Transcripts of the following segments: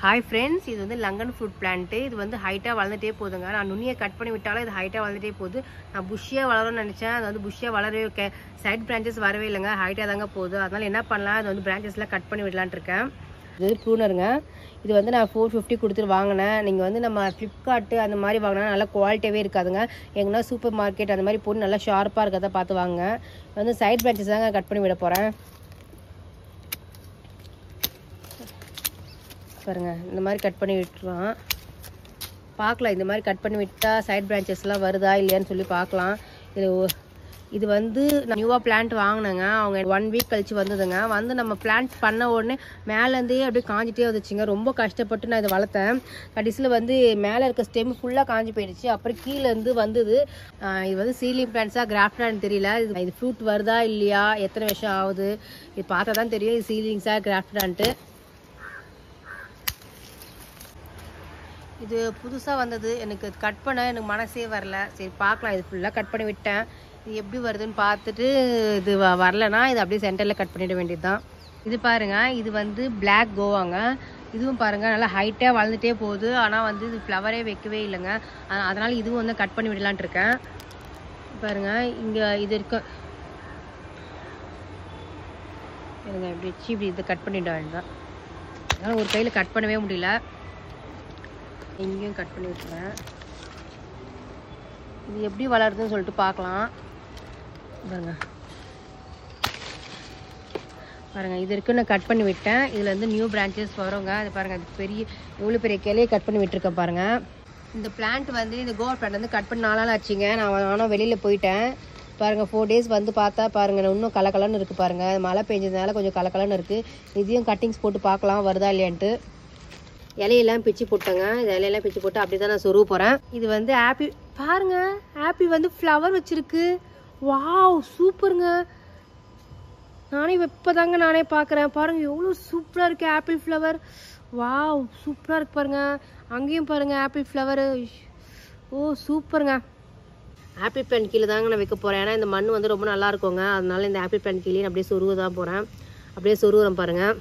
hi friends இது வந்து Lankan fruit plant இது வந்து ஹைட்டாக வளர்ந்துட்டே போகுதுங்க நான் நுனியை கட் பண்ணி விட்டாலும் இது ஹைட்டாக வளர்ந்துட்டே போகுது நான் புஷ்ஷியாக வளரும்னு நினச்சேன் அது வந்து புஷ்ஷியாக வளரவே கே சைட் பிரான்ச்சஸ் வரவே இல்லைங்க ஹைட்டாக தாங்க போகுது அதனால் என்ன பண்ணலாம் அது வந்து பிரான்ச்சஸ்லாம் கட் பண்ணி விடலான்ட்டு இருக்கேன் இது வந்து ப்ரூனருங்க இது வந்து நான் ஃபோர் ஃபிஃப்டி கொடுத்துட்டு வாங்கினேன் நீங்கள் வந்து நம்ம ஃப்ளிப்கார்ட்டு அந்த மாதிரி வாங்கினா நல்லா குவாலிட்டியாகவே இருக்காதுங்க எங்கன்னா சூப்பர் மார்க்கெட் அந்த மாதிரி போட்டு நல்லா ஷார்ப்பாக இருக்கிறத பார்த்து வாங்க வந்து சைட் பிரான்ச்சஸ் தாங்க கட் பண்ணி விட போகிறேன் பாருங்க இந்த மாதிரி கட் பண்ணி விட்டுருவான் பார்க்கலாம் இந்த மாதிரி கட் பண்ணி விட்டால் சைட் பிரான்ச்சஸ்லாம் வருதா இல்லையான்னு சொல்லி பார்க்கலாம் இது ஒ- இது வந்து நான் நியூவாக பிளான்ட் வாங்கினேங்க அவங்க ஒன் வீக் கழிச்சு வந்ததுங்க வந்து நம்ம பிளான்ட் பண்ண உடனே மேலேருந்தே அப்படியே காஞ்சிட்டே வந்துச்சுங்க ரொம்ப கஷ்டப்பட்டு நான் இதை வளர்த்தேன் கடைசியில் வந்து மேலே இருக்க ஸ்டெம் ஃபுல்லாக காஞ்சி போயிடுச்சு அப்புறம் கீழே இருந்து வந்தது ஆஹ் இது வந்து சீலிங் பிளான்ட்ஸாக கிராஃப்டான்னு தெரியல இது இது ஃப்ரூட் வருதா இல்லையா எத்தனை வருஷம் ஆகுது இது பார்த்தா தான் தெரியும் இது சீலிங்ஸாக கிராஃப்டான்ட்டு இது புதுசாக வந்தது எனக்கு கட் பண்ண எனக்கு மனசே வரல சரி பார்க்கலாம் இது ஃபுல்லாக கட் பண்ணி விட்டேன் இது எப்படி வருதுன்னு பார்த்துட்டு இது வ- வரலனா இது அப்படியே சென்டரில் கட் பண்ணிட வேண்டியது தான் இது பாருங்க இது வந்து Black கோவாங்க இதுவும் பாருங்க நல்லா ஹைட்டாக வளர்ந்துட்டே போகுது ஆனால் வந்து இது ஃப்ளவரே வைக்கவே இல்லைங்க அ- அதனால இதுவும் வந்து கட் பண்ணி விடலான்ட்டு இருக்கேன் பாருங்க இங்கே இது இருக்க இருங்க இப்படி வச்சு இப்படி இதை கட் பண்ணிட வேண்டாம் அதனால் ஒரு கையில் கட் பண்ணவே முடியல இங்கேயும் கட் பண்ணி விட்டுறேன் இது எப்படி வளருதுன்னு சொல்லிட்டு பார்க்கலாம் பாருங்க பாருங்க இது இருக்கு நான் கட் பண்ணி விட்டேன் இதுல இருந்து நியூ பிரான்ச்சஸ் வருங்க அது பாருங்க அது பெரிய எவ்வளோ பெரிய கிளையை கட் பண்ணி விட்டுருக்கேன் பாருங்க இந்த பிளான்ட் வந்து இந்த கோவா பிளான்ட் வந்து கட் பண்ணி நாலு நாள் ஆச்சுங்க நான் ஆனால் வெளியில போயிட்டேன் பாருங்க ஃபோர் டேஸ் வந்து பார்த்தா பாருங்க இன்னும் கலக்கலன்னு இருக்கு பாருங்க மழை பெஞ்சதுனால கொஞ்சம் கலக்கலன்னு இருக்கு இதையும் கட்டிங்ஸ் போட்டு பார்க்கலாம் வருதா இல்லையான்ட்டு இலையெல்லாம் பிச்சு போட்டேங்க இந்த இலையெல்லாம் பிச்சு போட்டு அப்படி தான் நான் சொருக போகிறேன் இது வந்து ஆப்பி பாருங்க ஆப்பி வந்து ஃப்ளவர் வச்சிருக்கு வாவ் சூப்பருங்க நானே இப்போதாங்க நானே பார்க்குறேன் பாருங்க எவ்வளோ சூப்பராக இருக்கு ஆப்பிள் ஃப்ளவர் வாவ் சூப்பராக இருக்கு பாருங்க அங்கேயும் பாருங்க ஆப்பிள் ஃப்ளவர் ஓ சூப்பருங்க ஆப்பிள் பிளான் கீழே தாங்க நான் வைக்க போகிறேன் ஏன்னா இந்த மண் வந்து ரொம்ப நல்லா இருக்குங்க அதனால இந்த ஆப்பிள் பிளான் கீழே நான் அப்படியே சொருக தான் போகிறேன் அப்படியே சொருகுறேன் பாருங்கள்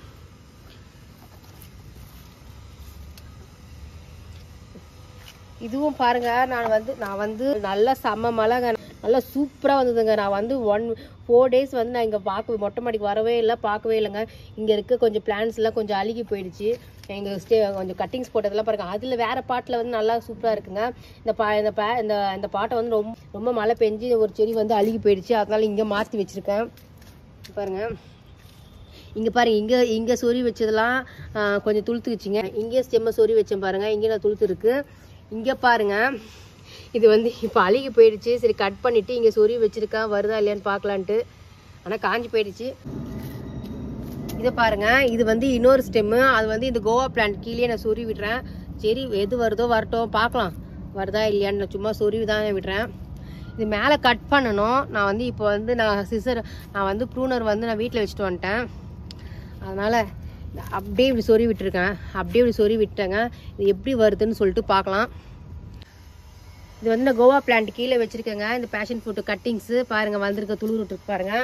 இதுவும் பாருங்க நான் வந்து நான் வந்து நல்ல செம்ம மழைங்க நல்லா சூப்பராக வந்ததுங்க நான் வந்து ஒன் ஃபோர் டேஸ் வந்து நான் இங்கே பார்க்க மொட்டை மாடிக்கு வரவே இல்லை பார்க்கவே இல்லைங்க இங்கே இருக்க கொஞ்சம் பிளான்ஸ் எல்லாம் கொஞ்சம் அழுகி போயிடுச்சு எங்கள் ஸ்டே கொஞ்சம் கட்டிங்ஸ் போட்டதெல்லாம் பாருங்க அதில் வேற பாட்டில் வந்து நல்லா சூப்பராக இருக்குங்க இந்த பா இந்த பா இந்த இந்த பாட்டை வந்து ரொம்ப ரொம்ப மழை பெஞ்சு ஒரு செடி வந்து அழுகி போயிடுச்சு அதனால இங்கே மாற்றி வச்சுருக்கேன் பாருங்க இங்கே பாருங்க இங்கே இங்கே சொறி வச்சதெல்லாம் ஆ, கொஞ்சம் துளுத்துக்குச்சுங்க இங்கே ஸ்டெம்மை சொறி வச்சேன் பாருங்க இங்கே நான் துளுத்து இருக்கு இங்கே பாருங்க இது வந்து இப்போ அழுகி போயிடுச்சு சரி கட் பண்ணிட்டு இங்கே சொறி வச்சிருக்கேன் வருதா இல்லையான்னு பார்க்கலான்ட்டு ஆனால் காஞ்சி போயிடுச்சு இதை பாருங்க இது வந்து இன்னொரு ஸ்டெம்மு அது வந்து இந்த கோவா பிளான்ட் கீழே நான் சொறி விடுறேன் சரி எது வருதோ வரட்டும் பார்க்கலாம் வருதா இல்லையான்னு நான் சும்மா சொருவி தான் விடுறேன் இது மேலே கட் பண்ணணும் நான் வந்து இப்போ வந்து நான் சிசர் நான் வந்து ப்ரூனர் வந்து நான் வீட்டில் வச்சுட்டு வந்துட்டேன் அதனால் அப்படியே இப்படி சொறி விட்டுருக்கேன் அப்படியே இப்படி சொறி விட்டேங்க இது எப்படி வருதுன்னு சொல்லிட்டு பார்க்கலாம் இது வந்து நான் கோவா பிளான்ட் கீழே வச்சிருக்கேங்க இந்த பேஷன் ஃப்ரூட் கட்டிங்ஸு பாருங்க வந்திருக்க துளிர் விட்டுருக்கு பாருங்க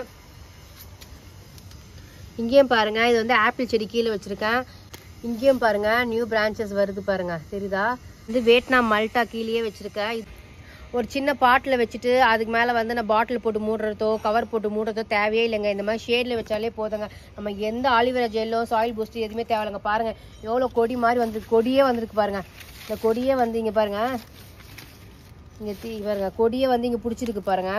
இங்கேயும் பாருங்க இது வந்து ஆப்பிள் செடி கீழே வச்சிருக்கேன் இங்கேயும் பாருங்க நியூ பிரான்ச்சஸ் வருது பாருங்க தெரியுதா இது வியட்நாம் மல்டா கீழேயே வச்சிருக்கேன் இது- ஒரு சின்ன பாட்டில் வச்சுட்டு அதுக்கு மேலே வந்து நான் பாட்டில் போட்டு மூடுறதோ கவர் போட்டு மூடுறதோ தேவையே இல்லைங்க இந்த மாதிரி ஷேடில் வச்சாலே போதுங்க நம்ம எந்த ஆலிவேரா ஜெல்லோ சாயில் பூஸ்ட் எதுவுமே தேவையில்லைங்க பாருங்க எவ்வளோ கொடி மாதிரி வந்திருக்கு கொடியே வந்திருக்கு பாருங்க இந்த கொடியே வந்து இங்கே பாருங்க இங்கே தீ பாருங்க கொடியே வந்து இங்கே பிடிச்சிருக்கு பாருங்க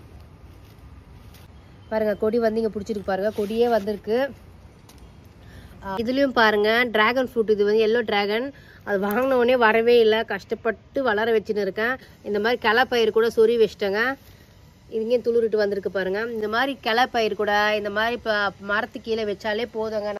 பாருங்க கொடி வந்து இங்கே பிடிச்சிருக்கு பாருங்க கொடியே வந்திருக்கு ஆஹ் இதுலயும் பாருங்க டிராகன் ஃப்ரூட் இது வந்து எல்லோ டிராகன் அது வாங்கின உடனே வரவே இல்லை கஷ்டப்பட்டு வளர வச்சுன்னு இருக்கேன் இந்த மாதிரி கிளப்பயிர் கூட சொறி வச்சிட்டேங்க இங்கேயும் துளிரிட்டு வந்திருக்கு பாருங்க இந்த மாதிரி கிளப்பயிர் கூட இந்த மாதிரி இப்போ மரத்து கீழே வச்சாலே போதுங்க